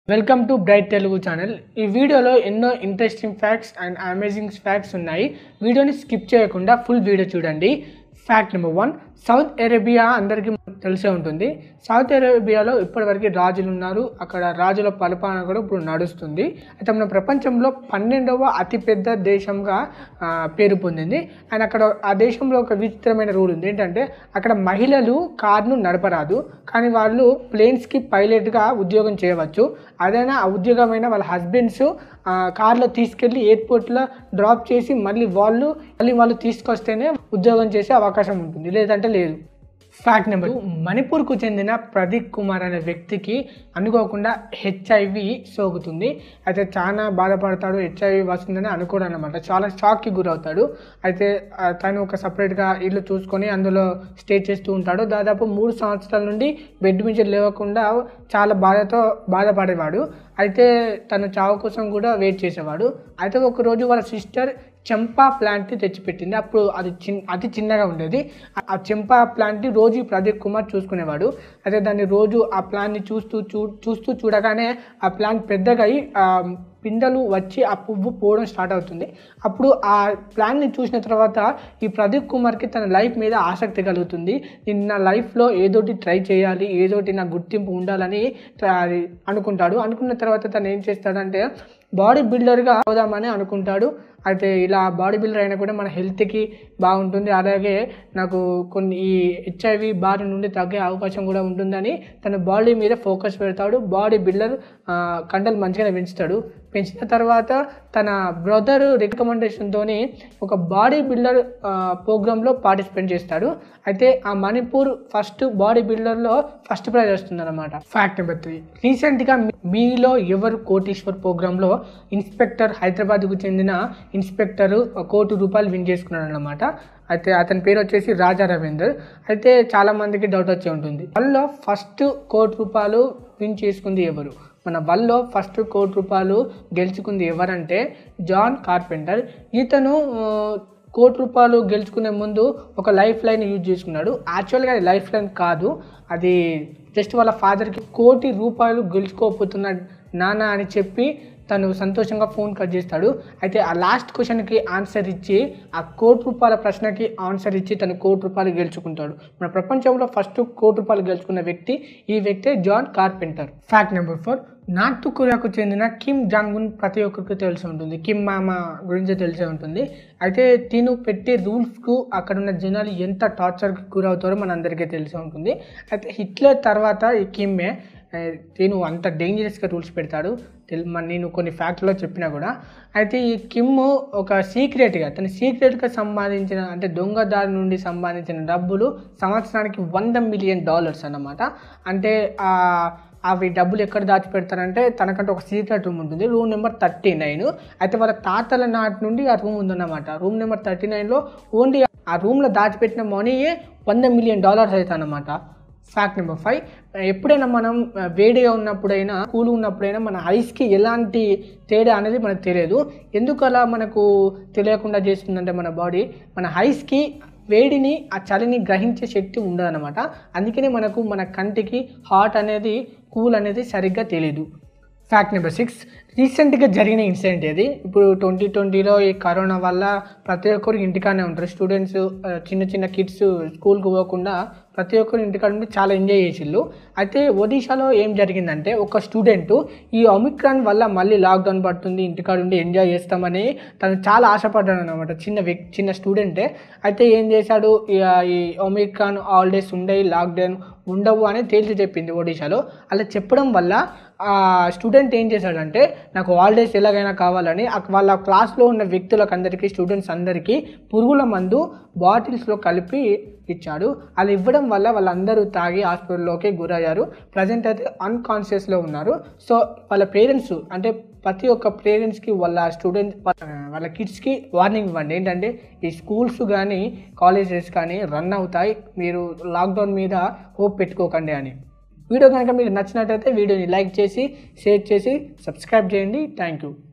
welcome to bright Telugu channel ఈ వీడియోలో ఎన్నో interesting facts and amazing facts ఉన్నాయి వీడియోని స్కిప్ చేయకుండా ఫుల్ వీడియో చూడండి fact number one south Arabia అందరికీ తెలిసే ఉంటుంది సౌత్ అరేబియాలో ఇప్పటివరకు రాజులు ఉన్నారు అక్కడ రాజుల పరిపాలన కూడా ఇప్పుడు నడుస్తుంది అయితే మన ప్రపంచంలో పన్నెండవ అతిపెద్ద దేశంగా ఆ, పేరు పొందింది అండ్ అక్కడ ఆ దేశంలో ఒక విచిత్రమైన రూల్ ఉంది ఏంటంటే అక్కడ మహిళలు కార్ను నడపరాదు కానీ వాళ్ళు ప్లేన్స్కి పైలట్గా ఉద్యోగం చేయవచ్చు అదైనా ఆ ఉద్యోగమైన వాళ్ళ హస్బెండ్స్ కార్లో తీసుకెళ్ళి ఎయిర్పోర్ట్లో డ్రాప్ చేసి మళ్ళీ వాళ్ళు మళ్ళీ వాళ్ళు తీసుకొస్తేనే ఉద్యోగం చేసే అవకాశం ఉంటుంది లేదంటే లేదు ఫ్యాక్ట్ నెంబర్ మణిపూర్కు చెందిన ప్రదీప్ కుమార్ అనే వ్యక్తికి అనుకోకుండా హెచ్ఐవి సోకుతుంది అయితే చాలా బాధపడతాడు హెచ్ఐవి వస్తుందని అనుకోడు అనమాట చాలా షాక్కి గురవుతాడు అయితే ఆ, తను ఒక సపరేట్గా ఇల్లు చూసుకొని అందులో స్టే చేస్తూ ఉంటాడు దాదాపు మూడు సంవత్సరాల నుండి బెడ్ నుంచి లేవకుండా చాలా బాధతో బాధపడేవాడు అయితే తను చావు కోసం కూడా వెయిట్ చేసేవాడు అయితే ఒకరోజు వాళ్ళ సిస్టర్ చెంపా ప్లాంట్ తెచ్చిపెట్టింది అప్పుడు అది చిన్ అతి చిన్నగా ఉండేది ఆ- ఆ చెంపా ప్లాంట్ని రోజు ఈ ప్రదీప్ కుమార్ చూసుకునేవాడు అయితే దాన్ని రోజు ఆ ప్లాన్ని చూస్తూ చూ చూస్తూ చూడగానే ఆ ప్లాంట్ పెద్దగా అయి ఆ పిందెలు వచ్చి ఆ పువ్వు పోవడం స్టార్ట్ అవుతుంది అప్పుడు ఆ ప్లాన్ని చూసిన తర్వాత ఈ ప్రదీప్ కుమార్కి తన లైఫ్ మీద ఆసక్తి కలుగుతుంది నేను నా లైఫ్లో ఏదోటి ట్రై చేయాలి ఏదోటి నా గుర్తింపు ఉండాలని ట్ర- అది అనుకుంటాడు అనుకున్న తర్వాత తను ఏం చేస్తాడంటే బాడీ బిల్డర్గా అవుదామని అనుకుంటాడు అయితే ఇలా బాడీ బిల్డర్ అయినా కూడా మన హెల్త్కి బాగుంటుంది అలాగే నాకు కొన్ని ఈ హెచ్ఐవి బారి నుండి తగ్గే అవకాశం కూడా ఉంటుందని తన బాడీ మీద ఫోకస్ పెడతాడు బాడీ బిల్డర్ ఆ, కండలు మంచిగానే పెంచుతాడు పెంచిన తర్వాత తన బ్రదర్ రికమెండేషన్తో ఒక బాడీ బిల్డర్ ప్రోగ్రాంలో పార్టిసిపేట్ చేస్తాడు అయితే ఆ మణిపూర్ ఫస్ట్ బాడీ బిల్డర్లో ఫస్ట్ ప్రైజ్ వస్తుంది అనమాట ఫ్యాక్ట్ నెంబర్ త్రీ రీసెంట్గా మీలో ఎవరు కోటీశ్వర్ ప్రోగ్రాంలో ఇన్స్పెక్టర్ హైదరాబాద్కు చెందిన ఇన్స్పెక్టర్ కోటి రూపాయలు విన్ చేసుకున్నాడు అనమాట అయితే అతని పేరు వచ్చేసి రాజా రవీందర్ అయితే చాలా మందికి డౌట్ వచ్చి ఉంటుంది వాళ్ళలో ఫస్ట్ కోటి రూపాయలు విన్ చేసుకుంది ఎవరు మన వల్లో ఫస్ట్ కోటి రూపాయలు గెలుచుకుంది ఎవరంటే జాన్ కార్పెంటర్ ఇతను ఆ, కోటి రూపాయలు గెలుచుకునే ముందు ఒక లైఫ్ లైన్ యూజ్ చేసుకున్నాడు యాక్చువల్గా అది లైఫ్ లైన్ కాదు అది జస్ట్ వాళ్ళ ఫాదర్కి కోటి రూపాయలు గెలుచుకోకపోతున్న నాన్న అని చెప్పి తను సంతోషంగా ఫోన్ కట్ చేస్తాడు అయితే ఆ లాస్ట్ క్వశ్చన్కి ఆన్సర్ ఇచ్చి ఆ కోటి రూపాయల ప్రశ్నకి ఆన్సర్ ఇచ్చి తను కోటి రూపాయలు గెలుచుకుంటాడు మన ప్రపంచంలో ఫస్ట్ కోటి రూపాయలు గెలుచుకున్న వ్యక్తి ఈ వ్యక్తే John Carpenter fact number four North కొరియాకు చెందిన కిమ్ జాంగ్ ఉన్ ప్రతి ఒక్కరికి తెలిసి ఉంటుంది కిమ్ మామ గురించి తెలిసే ఉంటుంది అయితే తిను పెట్టే రూల్స్కు అక్కడ ఉన్న జనాలు ఎంత టార్చర్కి గురవుతారో మన అందరికీ తెలిసి ఉంటుంది అయితే హిట్లర్ తర్వాత ఈ కిమ్మే ఆ, తిను అంత డేంజరస్గా రూల్స్ పెడతాడు తెల్ మన నేను కొన్ని ఫ్యాక్టరీలో చెప్పినా కూడా అయితే ఈ కిమ్ ఒక సీక్రెట్గా తన సీక్రెట్గా సంపాదించిన అంటే దొంగదారి నుండి సంపాదించిన డబ్బులు సంవత్సరానికి వంద మిలియన్ డాలర్స్ అన్నమాట అంటే ఆ అవి డబ్బులు ఎక్కడ దాచిపెడతారంటే తనకంటే ఒక సీక్రెట్ రూమ్ ఉంటుంది రూమ్ నెంబర్ థర్టీ నైన్ అయితే వాళ్ళ తాతల నాటి నుండి ఆ రూమ్ ఉందన్నమాట రూమ్ నెంబర్ థర్టీ నైన్లో ఓన్లీ ఆ రూమ్లో దాచిపెట్టిన మనీయే వంద మిలియన్ డాలర్స్ అవుతాయి అన్నమాట ఫ్యాక్ట్ నెంబర్ ఫైవ్ ఎప్పుడైనా మనం ఆ, వేడిగా ఉన్నప్పుడైనా కూల్ ఉన్నప్పుడైనా మన ఐస్కి ఎలాంటి తేడా అనేది మనకు తెలియదు ఎందుకు అలా మనకు తెలియకుండా చేస్తుందంటే మన బాడీ మన ఐస్కి వేడిని ఆ చలిని గ్రహించే శక్తి ఉండదన్నమాట అందుకనే మనకు మన కంటికి హాట్ అనేది కూల్ అనేది సరిగ్గా తెలియదు ఫ్యాక్ట్ నెంబర్ సిక్స్ రీసెంట్గా జరిగిన ఇన్సిడెంట్ ఇది ఇప్పుడు ట్వంటీ ట్వంటీలో ఈ కరోనా వల్ల ప్రతి ఒక్కరు ఇంటికానే ఉంటారు స్టూడెంట్స్ ఆ, చిన్న చిన్న కిడ్స్ స్కూల్కి పోకుండా ప్రతి ఒక్కరు ఇంటికాడ ఉండి చాలా ఎంజాయ్ చేసిళ్ళు అయితే ఒడిశాలో ఏం జరిగిందంటే ఒక స్టూడెంట్ ఈ ఒమిక్రాన్ వల్ల మళ్ళీ లాక్డౌన్ పడుతుంది ఇంటికాడ ఉండి ఎంజాయ్ చేస్తామని తను చాలా ఆశపడ్డాడు అనమాట చిన్న వ్యక్ చిన్న స్టూడెంటే అయితే ఏం చేశాడు ఈ ఈ ఒమిక్రాన్ హాలిడేస్ ఉండయి లాక్డౌన్ ఉండవు అని తేల్చి చెప్పింది ఒడిశాలో అలా చెప్పడం వల్ల ఆ స్టూడెంట్ ఏం చేశాడంటే నాకు హాలిడేస్ ఎలాగైనా కావాలని ఆ- వాళ్ళ క్లాస్లో ఉన్న వ్యక్తులకు అందరికీ స్టూడెంట్స్ అందరికీ పురుగుల మందు బాటిల్స్లో కలిపి ఇచ్చాడు అలా ఇవ్వడం వల్ల వాళ్ళందరూ తాగి హాస్పిటల్లోకి గురయ్యారు ప్రజెంట్ అయితే అన్కాన్షియస్లో ఉన్నారు సో వాళ్ళ పేరెంట్స్ అంటే ప్రతి ఒక్క పేరెంట్స్కి వాళ్ళ స్టూడెంట్ వాళ్ళ కిడ్స్కి వార్నింగ్ ఇవ్వండి ఏంటంటే ఈ స్కూల్స్ కానీ కాలేజెస్ కానీ రన్ అవుతాయి మీరు లాక్డౌన్ మీద హోప్ పెట్టుకోకండి అని వీడియో కనుక మీకు నచ్చినట్టయితే వీడియోని లైక్ చేసి షేర్ చేసి సబ్స్క్రైబ్ చేయండి థ్యాంక్ యూ